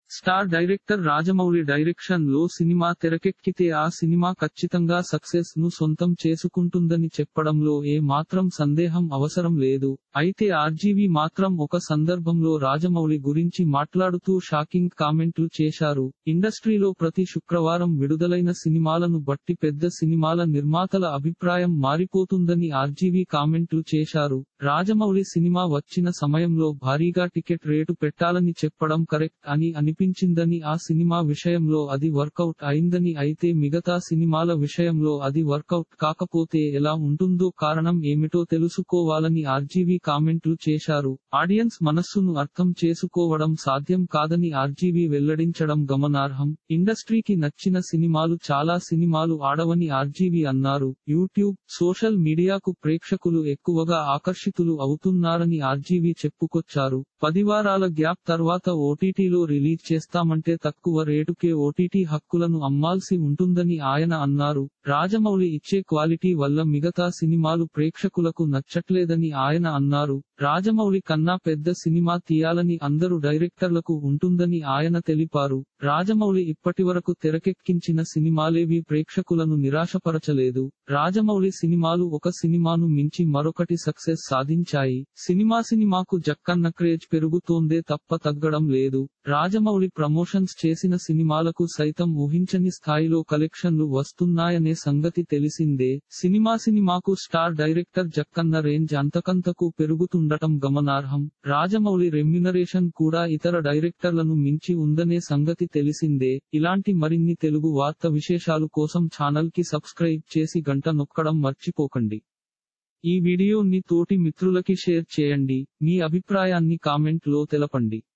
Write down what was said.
star director Rajamouli direction లో cinema తెరకెక్కితే ఆ సినిమా ఖచ్చితంగా సక్సెస్ ను సొంతం చేసుకుంటుందని చెప్పడంలో ఏ మాత్రం సందేహం అవసరం లేదు అయితే ఆర్జీవి మాత్రం ఒక సందర్భంలో రాజమౌళి గురించి మాట్లాడుతూ షాకింగ్ కామెంట్లు చేశారు ఇండస్ట్రీలో ప్రతి శుక్రవారం విడుదలైన సినిమాలను బట్టి పెద్ద సినిమాల నిర్మాతల అభిప్రాయం మారిపోతుందని ఆర్జీవి కామెంట్లు చేశారు రాజమౌళి సినిమా వచ్చిన సమయంలో భారీగా టికెట్ రేటు పెట్టాలని చెప్పడం కరెక్ట్ అని అనిపించిందని ఆ సినిమా విషయంలో అది వర్కౌట్ అయిందని అయితే మిగతా సినిమాల విషయంలో అది వర్కౌట్ కాకపోతే ఎలా ఉంటుందో కారణం ఏమిటో తెలుసుకోవాలని ఆర్జీవి కామెంట్లు చేశారు ఆడియన్స్ మనస్సును అర్థం చేసుకోవడం సాధ్యం కాదని ఆర్జీవి వెల్లడించడం గమనార్హం ఇండస్ట్రీకి నచ్చిన సినిమాలు చాలా సినిమాలు ఆడవని ఆర్జీవి అన్నారు యూట్యూబ్ సోషల్ మీడియాకు ప్రేక్షకులు ఎక్కువగా ఆకర్షితులు అవుతున్నారని ఆర్జీవి చెప్పుకొచ్చారు పదివారాల గ్యాప్ తర్వాత ఓటీటీలో రిలీజ్ చేస్తామంటే తక్కువ రేటుకే ఓటీటీ హక్కులను అమ్మాల్సి ఉంటుందని ఆయన అన్నారు రాజమౌళి ఇచ్చే క్వాలిటీ వల్ల మిగతా సినిమాలు ప్రేక్షకులకు నచ్చట్లేదని ఆయన అన్నారు రాజమౌళి కన్నా పెద్ద సినిమా తీయాలని అందరు డైరెక్టర్లకు ఉంటుందని ఆయన తెలిపారు రాజమౌళి ఇప్పటివరకు తెరకెక్కించిన సినిమాలేవి ప్రేక్షకులను నిరాశపరచలేదు రాజమౌళి సినిమాలు ఒక సినిమాను మించి మరొకటి సక్సెస్ సాధించాయి సినిమా సినిమాకు జక్కన్న క్రేజ్ పెరుగుతోందే తప్ప తగ్గడం లేదు రాజమౌళి ప్రమోషన్స్ చేసిన సినిమాలకు సైతం ఊహించని స్థాయిలో కలెక్షన్లు వస్తున్నాయనే సంగతి తెలిసిందే సినిమా సినిమాకు స్టార్ డైరెక్టర్ జక్కన్న రేంజ్ అంతకంతకు పెరుగుతుండటం గమనార్హం రాజమౌళి రెమ్యునరేషన్ కూడా ఇతర డైరెక్టర్లను మించి ఉందనే సంగతి తెలిసిందే ఇలాంటి మరిన్ని తెలుగు వార్త విశేషాలు కోసం ఛానల్ కి సబ్స్క్రైబ్ చేసి గంట నొక్కడం మర్చిపోకండి ఈ వీడియోని తోటి మిత్రులకి షేర్ చేయండి మీ అభిప్రాయాన్ని కామెంట్ లో తెలపండి